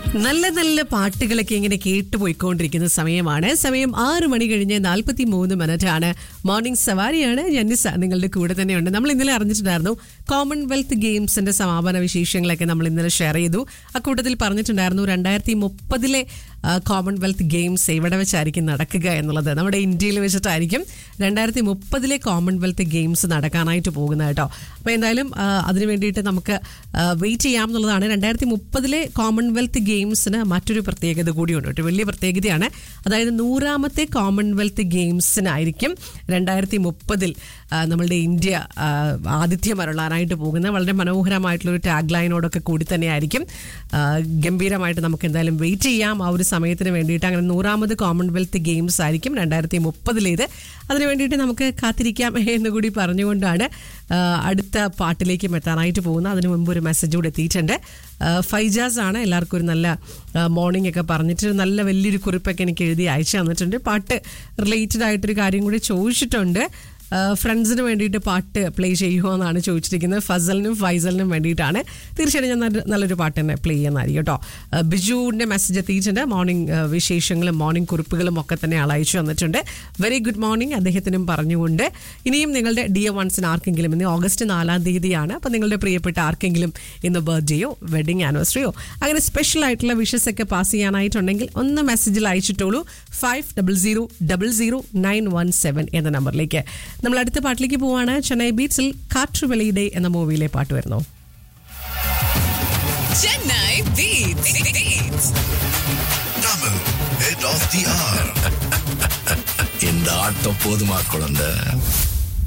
നല്ല നല്ല പാട്ടുകളൊക്കെ ഇങ്ങനെ കേട്ടുപോയിക്കൊണ്ടിരിക്കുന്ന സമയമാണ് സമയം ആറ് മണി കഴിഞ്ഞ് നാൽപ്പത്തി മൂന്ന് മിനിറ്റ് ആണ് മോർണിംഗ് സവാരിയാണ് ജന്നിസ നിങ്ങളുടെ കൂടെ തന്നെയുണ്ട് നമ്മൾ ഇന്നലെ അറിഞ്ഞിട്ടുണ്ടായിരുന്നു കോമൺവെൽത്ത് ഗെയിംസിന്റെ സമാപന വിശേഷങ്ങളൊക്കെ നമ്മൾ ഇന്നലെ ഷെയർ ചെയ്തു അക്കൂട്ടത്തിൽ പറഞ്ഞിട്ടുണ്ടായിരുന്നു രണ്ടായിരത്തി മുപ്പതിലെ കോമൺവെൽത്ത് ഗെയിംസ് എവിടെ വെച്ചായിരിക്കും നടക്കുക എന്നുള്ളത് നമ്മുടെ ഇന്ത്യയിൽ വെച്ചിട്ടായിരിക്കും രണ്ടായിരത്തി മുപ്പതിലെ കോമൺവെൽത്ത് ഗെയിംസ് നടക്കാനായിട്ട് പോകുന്നത് കേട്ടോ അപ്പോൾ എന്തായാലും ആ, അതിനു വേണ്ടിയിട്ട് നമുക്ക് വെയിറ്റ് ചെയ്യാം എന്നുള്ളതാണ് രണ്ടായിരത്തി മുപ്പതിലെ കോമൺവെൽത്ത് ഗെയിംസിന് മറ്റൊരു പ്രത്യേകത കൂടിയുണ്ട് കേട്ടോ വലിയ പ്രത്യേകതയാണ് അതായത് നൂറാമത്തെ കോമൺവെൽത്ത് ഗെയിംസിനായിരിക്കും രണ്ടായിരത്തി മുപ്പതിൽ നമ്മളുടെ ഇന്ത്യ ആ, ആതിഥ്യം അരുളാനായിട്ട് പോകുന്നത് വളരെ മനോഹരമായിട്ടുള്ളൊരു ടാഗ് ലൈനോടൊക്കെ കൂടി തന്നെയായിരിക്കും ആ, ഗംഭീരമായിട്ട് നമുക്ക് എന്തായാലും വെയിറ്റ് ചെയ്യാം ആ ഒരു സമയത്തിന് വേണ്ടിയിട്ട് അങ്ങനെ നൂറാമത് കോമൺവെൽത്ത് ഗെയിംസ് ആയിരിക്കും രണ്ടായിരത്തി മുപ്പതിലേത് അതിനു വേണ്ടിയിട്ട് നമുക്ക് കാത്തിരിക്കാം എന്ന് കൂടി പറഞ്ഞുകൊണ്ടാണ് ആ, അടുത്ത പാട്ടിലേക്കും എത്താനായിട്ട് പോകുന്നത് അതിനു മുമ്പ് ഒരു മെസ്സേജ് കൂടെ എത്തിയിട്ടുണ്ട് ആ, ഫൈജാസ് ആണ് എല്ലാവർക്കും ഒരു നല്ല മോർണിംഗ് ഒക്കെ പറഞ്ഞിട്ട് നല്ല വലിയൊരു കുറിപ്പൊക്കെ എനിക്ക് എഴുതി അയച്ചു തന്നിട്ടുണ്ട് പാട്ട് റിലേറ്റഡ് ആയിട്ടൊരു കാര്യം കൂടി ചോദിച്ചിട്ടുണ്ട് ഫ്രണ്ട്സിന് വേണ്ടിയിട്ട് പാട്ട് പ്ലേ ചെയ്യുമോ എന്നാണ് ചോദിച്ചിരിക്കുന്നത് ഫസലിനും ഫൈസലിനും വേണ്ടിയിട്ടാണ് തീർച്ചയായിട്ടും ഞാൻ നല്ല- നല്ലൊരു പാട്ട് തന്നെ പ്ലേ ചെയ്യുന്നതായിരിക്കും കേട്ടോ ആ, ബിജുവിൻ്റെ മെസ്സേജ് എത്തിയിട്ടുണ്ട് മോർണിംഗ് വിശേഷങ്ങളും മോർണിംഗ് കുറിപ്പുകളും ഒക്കെ തന്നെ ആൾ അയച്ചു വന്നിട്ടുണ്ട് വെരി ഗുഡ് മോർണിംഗ് അദ്ദേഹത്തിനും പറഞ്ഞുകൊണ്ട് ഇനിയും നിങ്ങളുടെ ഡിയർ വൺസിന് ആർക്കെങ്കിലും ഇന്ന് ഓഗസ്റ്റ് നാലാം തീയതിയാണ് അപ്പോൾ നിങ്ങളുടെ പ്രിയപ്പെട്ട ആർക്കെങ്കിലും ഇന്ന് ബർത്ത്ഡേയോ വെഡിങ് ആനിവേഴ്സറിയോ അങ്ങനെ സ്പെഷ്യൽ ആയിട്ടുള്ള വിഷസ് ഒക്കെ പാസ് ചെയ്യാനായിട്ടുണ്ടെങ്കിൽ ഒന്ന് മെസ്സേജിൽ അയച്ചിട്ടുള്ളൂ five double zero double zero nine one seven എന്ന നമ്പറിലേക്ക് നമ്മൾ അടുത്ത പാട്ടിലേക്ക് പോവാണ് ചെന്നൈ ബീച്ചിൽ കാറ്റുവെളിയുടെ എന്ന മൂവിയിലെ പാട്ട് വരുന്നു Chennai Beats. Beats. Tamil, head of the hour. இந்த ஆட்டம் போதுமா குழந்தை